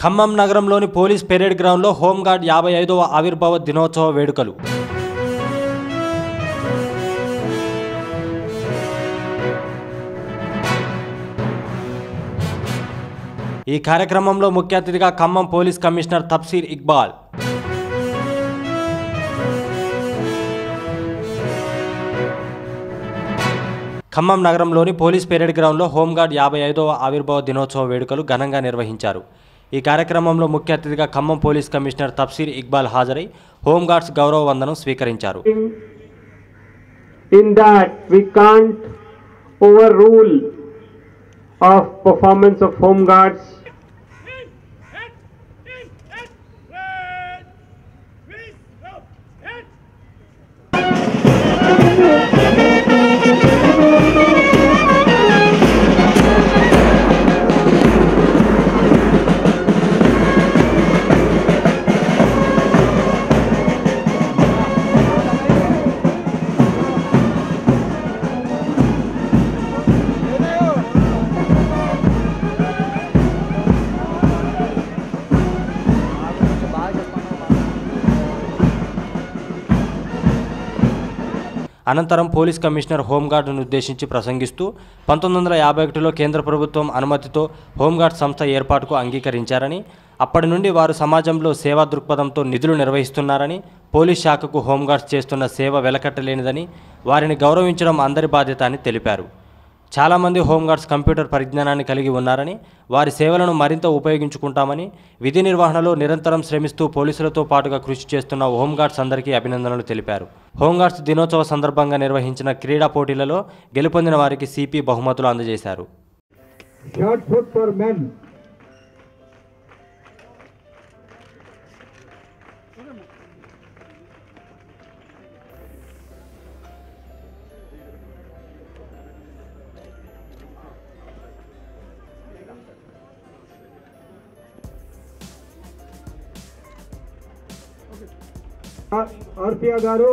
ఖమ్మం నగరంలోని police parade గ్రౌండ్లో home guard యాభై ఐదవ ఆవిర్భావ దినోత్సవ వేడుకలు ఈ కార్యక్రమంలో ముఖ్య అతిథిగా ఖమ్మం పోలీస్ కమిషనర్ తప్సీర్ ఇక్బాల్ ఖమ్మం నగరంలోని పోలీస్ పెరేడ్ గ్రౌండ్లో హోంగార్డ్ యాభై ఐదవ ఆవిర్భావ దినోత్సవ వేడుకలు ఘనంగా నిర్వహించారు ఈ కార్యక్రమంలో ముఖ్య అతిథిగా ఖమ్మం పోలీస్ కమిషనర్ తప్సీర్ ఇక్బాల్ హాజరై హోంగార్డ్స్ గౌరవ వందనం స్వీకరించారు in that we can't overrule of performance of home guards అనంతరం పోలీస్ కమిషనర్ హోంగార్డును ఉద్దేశించి ప్రసంగిస్తూ పంతొమ్మిది వందల యాభై ఒకటిలో కేంద్ర ప్రభుత్వం అనుమతితో హోంగార్డ్ సంస్థ ఏర్పాటుకు అంగీకరించారని అప్పటి నుండి వారు సమాజంలో సేవా దృక్పథంతో నిధులు నిర్వహిస్తున్నారని పోలీస్ శాఖకు హోంగార్డ్స్ చేస్తున్న సేవ వెలకట్టలేనిదని వారిని గౌరవించడం అందరి బాధ్యత అని తెలిపారు చాలామంది హోంగార్డ్స్ కంప్యూటర్ పరిజ్ఞానాన్ని కలిగి ఉన్నారని వారి సేవలను మరింత ఉపయోగించుకుంటామని విధి నిర్వహణలో నిరంతరం శ్రమిస్తూ పోలీసులతో పాటుగా కృషి చేస్తున్న హోంగార్డ్స్ అందరికీ అభినందనలు తెలిపారు హోంగార్డ్స్ దినోత్సవ సందర్భంగా నిర్వహించిన క్రీడా పోటీలలో గెలుపొందిన వారికి సిపి బహుమతులు అందజేశారు Short put for men. ఆర్పియా గారు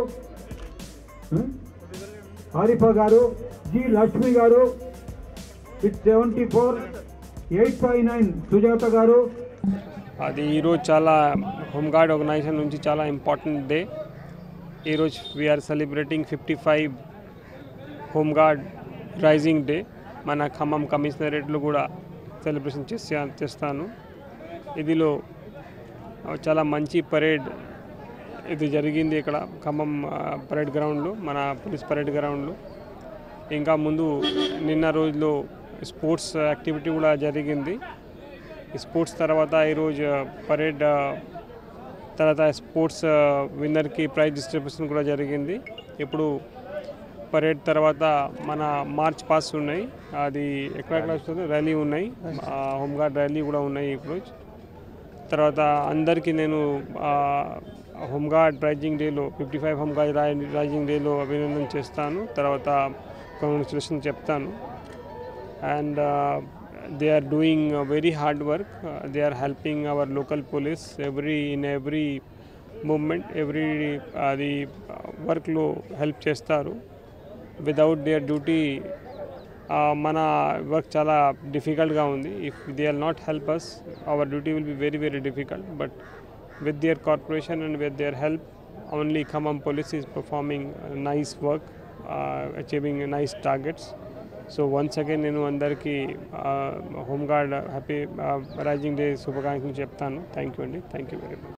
ఆరిఫా గారు జి లక్ష్మి గారు with seventy four eight five nine Sujatha గారు అది ఈరోజు చాలా హోంగార్డ్ ఆర్గనైజేషన్ నుంచి చాలా ఇంపార్టెంట్ డే ఈరోజు we are celebrating fifty five home guard raising day మన ఖమ్మం కమిషనరేట్లో కూడా సెలబ్రేషన్ చేసే చేస్తాను ఇదిలో చాలా మంచి పరేడ్ ఇది జరిగింది ఇక్కడ ఖమ్మం ఆ, పరేడ్ గ్రౌండ్లో మన పోలీస్ పరేడ్ గ్రౌండ్లో ఇంకా ముందు నిన్న రోజులో స్పోర్ట్స్ యాక్టివిటీ కూడా జరిగింది ఈ స్పోర్ట్స్ తర్వాత ఈరోజు పరేడ్ ఆ, తర్వాత స్పోర్ట్స్ ఆ, విన్నర్కి ప్రైజ్ డిస్ట్రిబ్యూషన్ కూడా జరిగింది ఇప్పుడు పరేడ్ తర్వాత మన మార్చ్ పాస్ ఉన్నాయి అది ఎక్కడెక్కడ వస్తుంది ర్యాలీ ఉన్నాయి ఆ, హోంగార్డ్ ర్యాలీ కూడా ఉన్నాయి ఇప్పుడు తర్వాత అందరికీ నేను ఆ, హోంగార్డ్ రైజింగ్ డేలో ఫిఫ్టీ ఫైవ్ హోంగార్డ్ రై- రైజింగ్ డేలో అభినందన చేస్తాను తర్వాత కంగ్రాచులేషన్ చెప్తాను and they are doing very hard work they are helping our local police every in every moment every అది వర్క్లో హెల్ప్ చేస్తారు వితౌట్ దేర్ డ్యూటీ మన వర్క్ చాలా డిఫికల్ట్గా ఉంది if they are not help us our duty will be very very difficult but with their corporation and with their help only Khammam police is performing nice work achieving nice targets so once again నేను అందరికీ home guard happy raising day శుభాకాంక్షలు చెప్తాను thank you అండి thank you very much